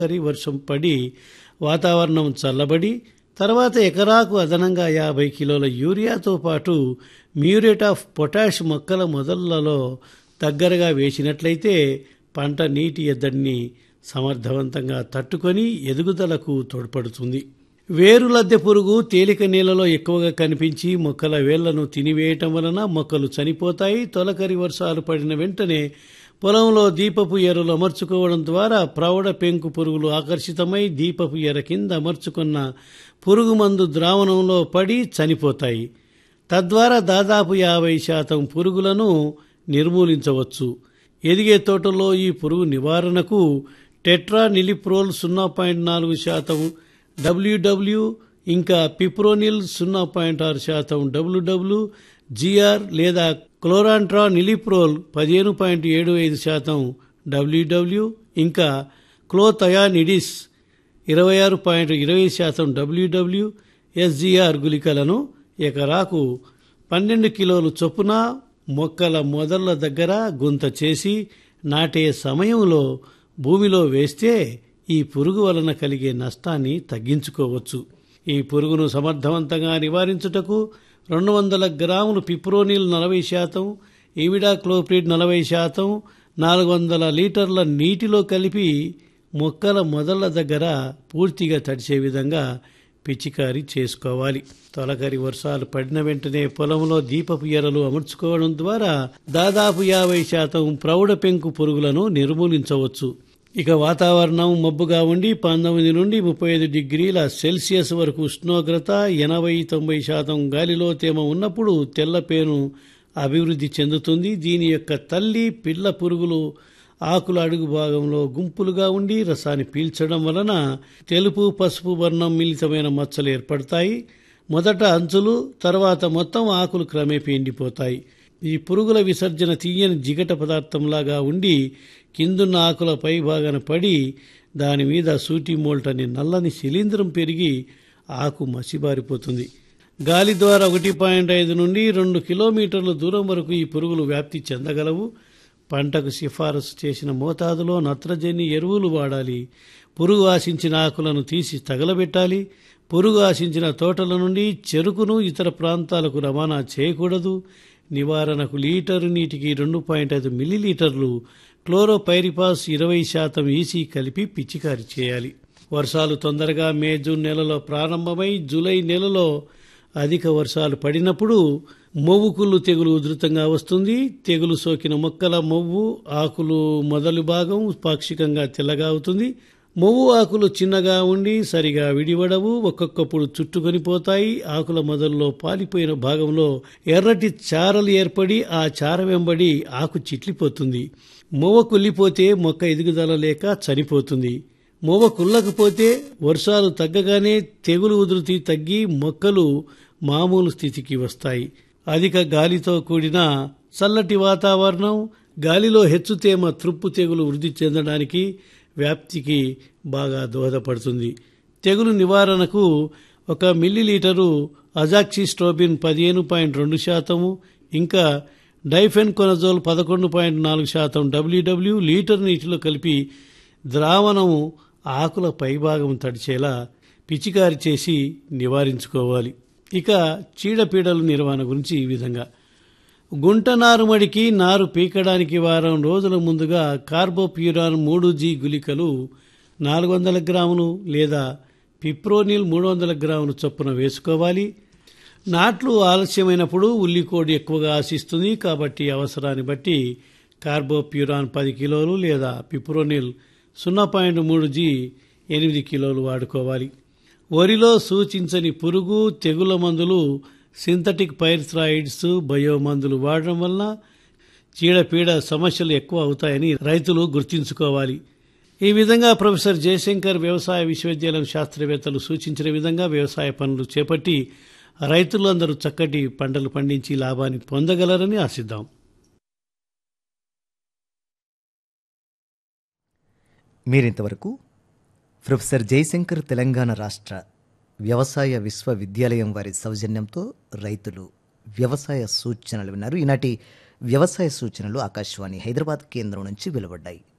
తొలకరి వర్షం పడి వాతావరణం చల్లబడి తర్వాత ఎకరాకు అదనంగా యాభై కిలోల యూరియాతో పాటు మ్యూరేట్ ఆఫ్ పొటాష్ మొక్కల మొదళ్లలో దగ్గరగా వేసినట్లయితే పంట నీటి ఎద్దడిని సమర్థవంతంగా తట్టుకొని ఎదుగుదలకు తోడ్పడుతుంది వేరు లద్దె పురుగు తేలిక నీళ్ళలో ఎక్కువగా కనిపించి మొక్కల వేళ్లను తినివేయటం వలన మొక్కలు చనిపోతాయి తొలకరి వర్షాలు పడిన వెంటనే పొలంలో దీపపు ఎరలు అమర్చుకోవడం ద్వారా ప్రౌఢ పెంకు పురుగులు ఆకర్షితమై దీపపు ఎర కింద అమర్చుకున్న పురుగు మందు ద్రావణంలో పడి చనిపోతాయి తద్వారా దాదాపు యాభై శాతం పురుగులను నిర్మూలించవచ్చు ఎదిగే తోటలో ఈ పురుగు నివారణకు టెట్రా నిలిప్రోల్ సున్నా పాయింట్ నాలుగు శాతం డబ్ల్యూడబ్ల్యూ ఇంకా పిప్రోనిల్ సున్నా పాయింట్ ఆరు శాతం డబ్ల్యూడబ్ల్యూ జిఆర్ లేదా క్లోరాంట్రా నిలిప్రోల్ పదిహేను పాయింట్ ఏడు ఐదు శాతం డబ్ల్యూడబ్ల్యూ ఇంకా క్లోథయానిడిస్ ఇరవై ఆరు పాయింట్ ఇరవై శాతం డబ్ల్యూడబ్ల్యూ ఎస్జిఆర్ గుళికలను ఎకరాకు పన్నెండు కిలోలు చొప్పున మొక్కల మొదళ్ల దగ్గర గుంత చేసి నాటే సమయంలో భూమిలో వేస్తే ఈ పురుగు వలన కలిగే నష్టాన్ని తగ్గించుకోవచ్చు ఈ పురుగును సమర్థవంతంగా నివారించుటకు రెండు వందల గ్రాములు పిప్రోనిల్ నలభై శాతం ఈవిడాక్లోప్రిడ్ నలభై శాతం నాలుగు వందల లీటర్ల నీటిలో కలిపి మొక్కల మొదళ్ల దగ్గర పూర్తిగా తడిసే విధంగా పిచికారీ చేసుకోవాలి తొలకరి వర్షాలు పడిన వెంటనే పొలంలో దీపపు ఎరలు అమర్చుకోవడం ద్వారా దాదాపు యాభై శాతం ప్రౌఢ పెంకు పురుగులను నిర్మూలించవచ్చు ఇక వాతావరణం మబ్బుగా ఉండి పంతొమ్మిది నుండి ముప్పై ఐదు డిగ్రీల సెల్సియస్ వరకు ఉష్ణోగ్రత ఎనభై తొంభై శాతం గాలిలో తేమ ఉన్నప్పుడు తెల్లపేను అభివృద్ధి చెందుతుంది దీని యొక్క తల్లి పిల్ల పురుగులు ఆకుల అడుగు భాగంలో గుంపులుగా ఉండి రసాన్ని పీల్చడం వలన తెలుపు పసుపు వర్ణం మిళితమైన మచ్చలు ఏర్పడతాయి మొదట అంచులు తర్వాత మొత్తం ఆకులు క్రమేపీ ఎండిపోతాయి ఈ పురుగుల విసర్జన తీయని జిగట పదార్థంలాగా ఉండి కిందున్న ఆకుల పై భాగాన పడి దాని మీద సూటి మోల్ట్ అనే నల్లని శిలీంధ్రం పెరిగి ఆకు మసిబారిపోతుంది గాలి ద్వారా ఒకటి పాయింట్ ఐదు నుండి రెండు కిలోమీటర్ల దూరం వరకు ఈ పురుగులు వ్యాప్తి చెందగలవు పంటకు సిఫారసు చేసిన మోతాదులో నత్రజని ఎరువులు వాడాలి పురుగు ఆశించిన ఆకులను తీసి తగలబెట్టాలి పురుగు ఆశించిన తోటల నుండి చెరుకును ఇతర ప్రాంతాలకు రవాణా చేయకూడదు నివారణకు లీటరు నీటికి రెండు పాయింట్ ఐదు మిల్లీలీటర్లు క్లోరోపైరిపాస్ ఇరవై శాతం ఈసీ కలిపి పిచికారి చేయాలి వర్షాలు తొందరగా మే జూన్ నెలలో ప్రారంభమై జూలై నెలలో అధిక వర్షాలు పడినప్పుడు మొవ్వు కుళ్ళు తెగులు ఉధృతంగా వస్తుంది తెగులు సోకిన మొక్కల మొవ్వు ఆకులు మొదలు భాగం పాక్షికంగా తెల్లగా అవుతుంది మొవ్వు ఆకులు చిన్నగా ఉండి సరిగా విడివడవు ఒక్కొక్కప్పుడు చుట్టుకొని పోతాయి ఆకుల మొదల్లో పాలిపోయిన భాగంలో ఎర్రటి చారలు ఏర్పడి ఆ చార వెంబడి ఆకు చిట్లిపోతుంది మొవ్వ కుళ్ళిపోతే మొక్క ఎదుగుదల లేక చనిపోతుంది మొవ్వ కుళ్ళకపోతే వర్షాలు తగ్గగానే తెగులు ఉధృతి తగ్గి మొక్కలు మామూలు స్థితికి వస్తాయి అధిక గాలితో కూడిన చల్లటి వాతావరణం గాలిలో హెచ్చు తేమ త్రుప్పు తెగులు వృద్ధి చెందడానికి వ్యాప్తికి బాగా దోహదపడుతుంది తెగులు నివారణకు ఒక మిల్లీలీటరు అజాక్సిస్ట్రోబిన్ పదిహేను పాయింట్ రెండు శాతము ఇంకా డైఫెన్ కొనజోల్ పదకొండు పాయింట్ నాలుగు శాతం డబ్ల్యూడబ్ల్యూ లీటర్ నీటిలో కలిపి ద్రావణం ఆకుల పైభాగం తడిచేలా పిచికారి చేసి నివారించుకోవాలి ఇక చీడపీడల నిర్వహణ గురించి ఈ విధంగా గుంట నారుమడికి నారు పీకడానికి వారం రోజుల ముందుగా కార్బోప్యూరాన్ మూడు జీ గుళికలు నాలుగు వందల గ్రాములు లేదా పిప్రోనిల్ మూడు వందల గ్రాములు చొప్పున వేసుకోవాలి నాట్లు ఆలస్యమైనప్పుడు ఉల్లికోడి ఎక్కువగా ఆశిస్తుంది కాబట్టి అవసరాన్ని బట్టి కార్బోప్యూరాన్ పది కిలోలు లేదా పిప్రోనిల్ సున్నా పాయింట్ మూడు జీ ఎనిమిది కిలోలు వాడుకోవాలి వరిలో సూచించని పురుగు తెగుల మందులు సింథటిక్ పైర్థ్రాయిడ్స్ బయో మందులు వాడడం వలన చీడపీడ సమస్యలు ఎక్కువ అవుతాయని రైతులు గుర్తుంచుకోవాలి ఈ విధంగా ప్రొఫెసర్ జయశంకర్ వ్యవసాయ విశ్వవిద్యాలయం శాస్త్రవేత్తలు సూచించిన విధంగా వ్యవసాయ పనులు చేపట్టి రైతులందరూ చక్కటి పంటలు పండించి లాభాన్ని పొందగలరని ఆశిద్దాం మీరింతవరకు ప్రొఫెసర్ జయశంకర్ తెలంగాణ రాష్ట్ర వ్యవసాయ విశ్వవిద్యాలయం వారి సౌజన్యంతో రైతులు వ్యవసాయ సూచనలు విన్నారు ఈనాటి వ్యవసాయ సూచనలు ఆకాశవాణి హైదరాబాద్ కేంద్రం నుంచి వెలువడ్డాయి